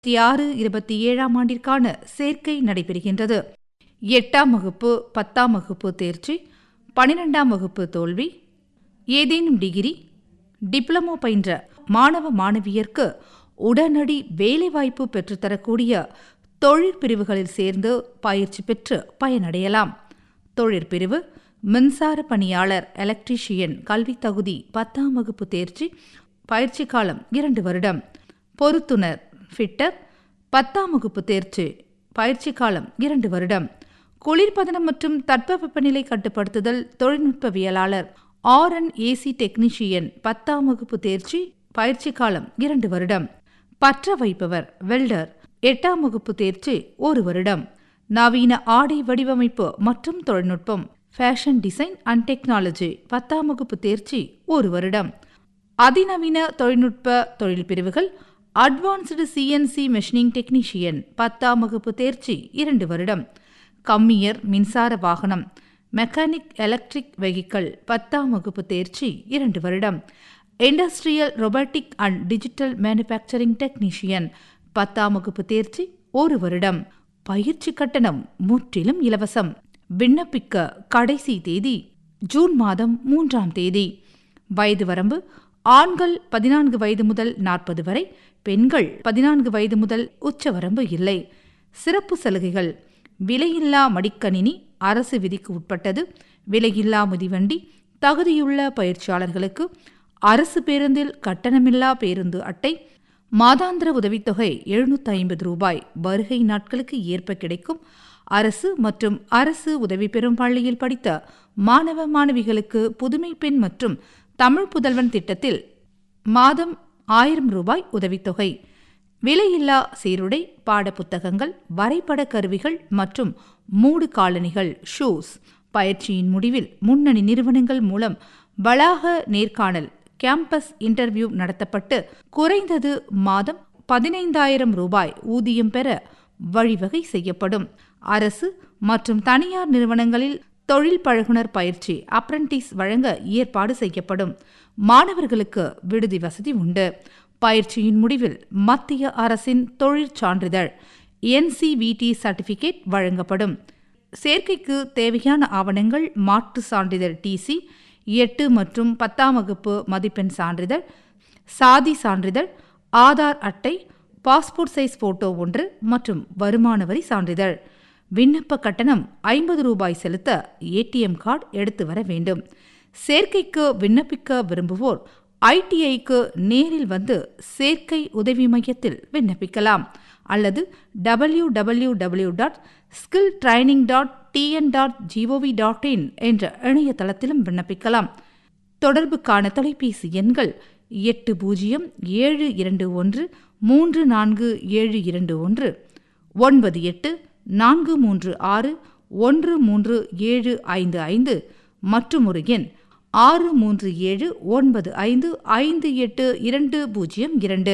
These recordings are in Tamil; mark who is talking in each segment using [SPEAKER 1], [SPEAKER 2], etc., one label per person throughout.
[SPEAKER 1] இருபத்தி ஆறு இருபத்தி ஏழாம் ஆண்டிற்கான சேர்க்கை நடைபெறுகின்றது எட்டாம் வகுப்பு பத்தாம் வகுப்பு தேர்ச்சி பனிரெண்டாம் வகுப்பு தோல்வி ஏதேனும் டிகிரி டிப்ளமோ பயின்ற மாணவ மாணவியர்க்கு உடனடி வேலைவாய்ப்பு பெற்றுத்தரக்கூடிய தொழிற்பிரிவுகளில் சேர்ந்து பயிற்சி பெற்று பயனடையலாம் தொழிற்பிரிவு மின்சார பணியாளர் எலக்ட்ரீஷியன் கல்வித் தகுதி பத்தாம் வகுப்பு தேர்ச்சி பயிற்சி காலம் இரண்டு வருடம் பொருத்துனர் ஃபிட்டர் பத்தாம் வகுப்பு தேர்ச்சி பயிற்சி காலம் இரண்டு வருடம் குளிர்பதனம் மற்றும் தட்பவெப்பநிலை கட்டுப்படுத்துதல் தொழில்நுட்பவியலாளர் ஆர்என் ஏசி டெக்னீஷியன் பத்தாம் வகுப்பு தேர்ச்சி பயிற்சி காலம் இரண்டு வருடம் பற்ற வைப்பவர் வெல்டர் எட்டாம் வகுப்பு தேர்ச்சி ஒரு வருடம் நவீன ஆடை வடிவமைப்பு மற்றும் தொழில்நுட்பம் ஃபேஷன் டிசைன் அண்ட் டெக்னாலஜி பத்தாம் வகுப்பு தேர்ச்சி ஒரு வருடம் அதிநவீன தொழில்நுட்ப தொழில் பிரிவுகள் அட்வான்ஸ்டு சிஎன்சி மெஷினிங் டெக்னீஷியன் பத்தாம் வகுப்பு தேர்ச்சி இரண்டு வருடம் கம்மியர் மின்சார வாகனம் மெக்கானிக் எலக்ட்ரிக் வெஹிக்கிள் பத்தாம் வகுப்பு தேர்ச்சி இரண்டு வருடம் industrial robotic and digital manufacturing technician பத்தாம் வகுப்பு தேர்ச்சி ஒரு வருடம் பயிற்சி கட்டணம் முற்றிலும் இலவசம் விண்ணப்பிக்க கடைசி தேதி ஜூன் மாதம் மூன்றாம் தேதி வயது வரம்பு ஆண்கள் பதினான்கு வயது முதல் நாற்பது வரை பெண்கள் பதினான்கு வயது முதல் உச்சவரம்பு இல்லை சிறப்பு சலுகைகள் விலையில்லா மடிக்கணினி அரசு விதிக்கு உட்பட்டது விலையில்லா மிதிவண்டி தகுதியுள்ள பயிற்சியாளர்களுக்கு அரசு பேருந்தில் கட்டணமில்லா பேருந்து அட்டை மாதாந்திர உதவித்தொகை எழுநூற்றி ஐம்பது ரூபாய் வருகை நாட்களுக்கு ஏற்ப கிடைக்கும் அரசு மற்றும் அரசு உதவி பெறும் பள்ளியில் படித்த மாணவ மாணவிகளுக்கு புதுமை பெண் மற்றும் தமிழ் புதல்வன் திட்டத்தில் மாதம் ஆயிரம் ரூபாய் உதவித்தொகை விலையில்லா சீருடை பாடப்புத்தகங்கள் வரைபட கருவிகள் மற்றும் மூடு காலணிகள் ஷூஸ் பயிற்சியின் முடிவில் முன்னணி நிறுவனங்கள் மூலம் வளாக நேர்காணல் கேம்பஸ் இன்டர்வியூ நடத்தப்பட்டு குறைந்தது மாதம் பதினைந்தாயிரம் ரூபாய் ஊதியம் பெற வழிவகை செய்யப்படும் அரசு மற்றும் தனியார் நிறுவனங்களில் தொழில் பழகுனர் பயிற்சி அப்ரண்டிஸ் வழங்க ஏற்பாடு செய்யப்படும் மாணவர்களுக்கு விடுதி வசதி உண்டு பயிற்சியின் முடிவில் மத்திய அரசின் தொழிற் சான்றிதழ் என்சிவிடி சர்டிபிகேட் வழங்கப்படும் சேர்க்கைக்கு தேவையான ஆவணங்கள் மாற்று சான்றிதழ் டிசி எட்டு மற்றும் பத்தாம் வகுப்பு மதிப்பெண் சான்றிதழ் சாதி சான்றிதழ் ஆதார் அட்டை பாஸ்போர்ட் சைஸ் போட்டோ ஒன்று மற்றும் வருமான வரி சான்றிதழ் விண்ணப்ப கட்டணம் ஐம்பது ரூபாய் செலுத்த ஏடிஎம் கார்டு எடுத்து வர வேண்டும் சேர்க்கைக்கு விண்ணப்பிக்க விரும்புவோர் ஐடிஐக்கு நேரில் வந்து சேர்க்கை உதவி மையத்தில் விண்ணப்பிக்கலாம் அல்லது W W W dot skill training dot TN dot gov dot in என்ற இணையதளத்திலும் விண்ணப்பிக்கலாம் தொடர்புக்கான தொலைபேசி எண்கள் எட்டு பூஜ்ஜியம் ஏழு இரண்டு ஒன்று மூன்று நான்கு ஏழு இரண்டு ஒன்று ஒன்பது எட்டு நான்கு மூன்று ஆறு ஒன்று மூன்று ஏழு ஐந்து ஐந்து மற்றும் ஒரு எண் ஆறு மூன்று ஏழு ஒன்பது ஐந்து ஐந்து எட்டு இரண்டு பூஜ்ஜியம் இரண்டு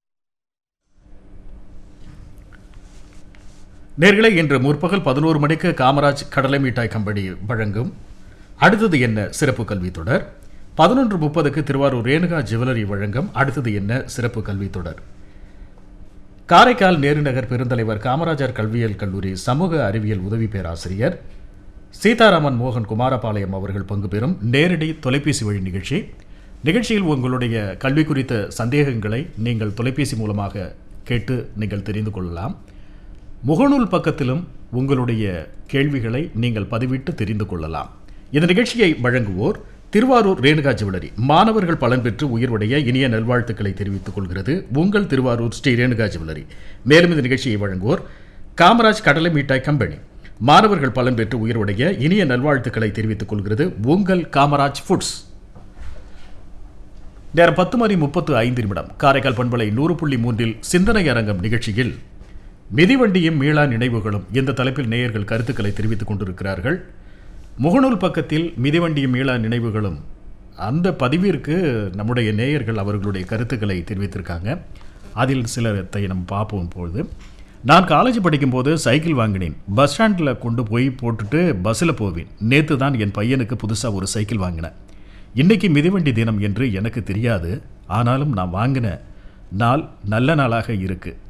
[SPEAKER 2] நேர்களை இன்று முற்பகல் பதினோரு மணிக்கு காமராஜ் கடலை மிட்டாய் கம்பெனி வழங்கும் அடுத்தது என்ன சிறப்பு கல்வி தொடர் பதினொன்று முப்பதுக்கு திருவாரூர் ரேணுகா ஜுவல்லரி வழங்கும் அடுத்தது என்ன சிறப்பு கல்வி தொடர் காரைக்கால் நேருநகர் பெருந்தலைவர் காமராஜர் கல்வியியல் கல்லூரி சமூக அறிவியல் உதவி பேராசிரியர் சீதாராமன் மோகன் குமாரபாளையம் அவர்கள் பங்கு பெறும் நேரடி தொலைபேசி வழி நிகழ்ச்சி நிகழ்ச்சியில் உங்களுடைய கல்வி குறித்த சந்தேகங்களை நீங்கள் தொலைபேசி மூலமாக கேட்டு நீங்கள் தெரிந்து கொள்ளலாம் முகநூல் பக்கத்திலும் உங்களுடைய கேள்விகளை நீங்கள் பதிவிட்டு தெரிந்து கொள்ளலாம் இந்த நிகழ்ச்சியை வழங்குவோர் திருவாரூர் ரேணுகா ஜுவல்லரி மாணவர்கள் பலன் பெற்று உயிர்வுடைய இனிய நல்வாழ்த்துக்களை தெரிவித்துக் கொள்கிறது உங்கள் திருவாரூர் ஸ்ரீ ரேணுகா ஜுவல்லரி மேலும் இந்த நிகழ்ச்சியை வழங்குவோர் காமராஜ் கடலை மிட்டாய் கம்பெனி மாணவர்கள் பலன் பெற்று உயிர்வுடைய இனிய நல்வாழ்த்துக்களை தெரிவித்துக் கொள்கிறது உங்கள் காமராஜ் ஃபுட்ஸ் நேரம் பத்து மணி முப்பத்து ஐந்து நிமிடம் காரைக்கால் பண்பலை நூறு புள்ளி மூன்றில் சிந்தனை அரங்கம் நிகழ்ச்சியில் மிதிவண்டியும் மீளா நினைவுகளும் இந்த தலைப்பில் நேயர்கள் கருத்துக்களை தெரிவித்துக் கொண்டிருக்கிறார்கள் முகநூல் பக்கத்தில் மிதிவண்டியும் மீளா நினைவுகளும் அந்த பதிவிற்கு நம்முடைய நேயர்கள் அவர்களுடைய கருத்துக்களை தெரிவித்திருக்காங்க அதில் சிலத்தை நம்ம பார்ப்போம் பொழுது நான் காலேஜ் படிக்கும்போது சைக்கிள் வாங்கினேன் பஸ் ஸ்டாண்டில் கொண்டு போய் போட்டுட்டு பஸ்ஸில் போவேன் நேற்று தான் என் பையனுக்கு புதுசாக ஒரு சைக்கிள் வாங்கினேன் இன்னைக்கு மிதிவண்டி தினம் என்று எனக்கு தெரியாது ஆனாலும் நான் வாங்கின நாள் நல்ல நாளாக இருக்குது